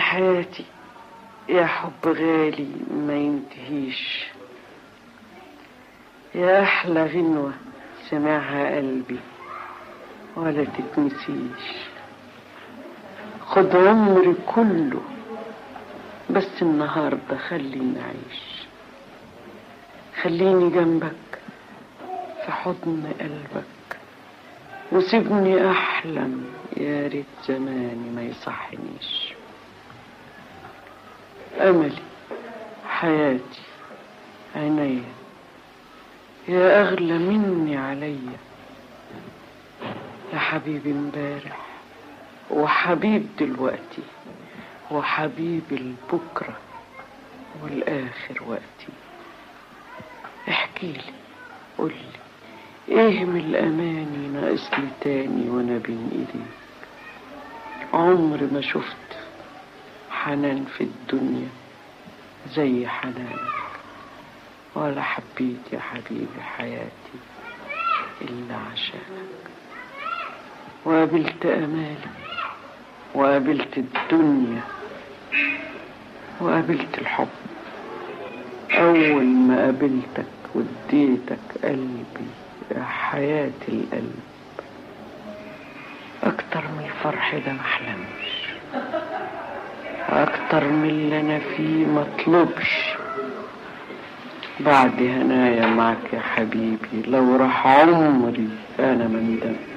حياتي يا حب غالي ما ينتهيش يا أحلى غنوة سمعها قلبي ولا تتنسيش خد عمري كله بس النهاردة خليني أعيش خليني جنبك في حضن قلبك وسيبني أحلم يا ريت زماني ما يصحنيش أملي حياتي عينيا يا أغلى مني عليا يا حبيبي امبارح وحبيب دلوقتي وحبيب البكرة والآخر وقتي احكيلي قولي ايه من الأماني ناقصلي تاني وانا بين ايديك عمري ما شفت حنان في الدنيا زي حنانك ولا حبيت يا حبيبي حياتي إلا عشانك وقابلت أمالي وقابلت الدنيا وقابلت الحب أول ما قابلتك واديتك قلبي يا حياة القلب أكتر من الفرح ده محلمش أكتر من اللي أنا فيه مطلبش بعد هنايا معك يا حبيبي لو راح عمري أنا ما ندمت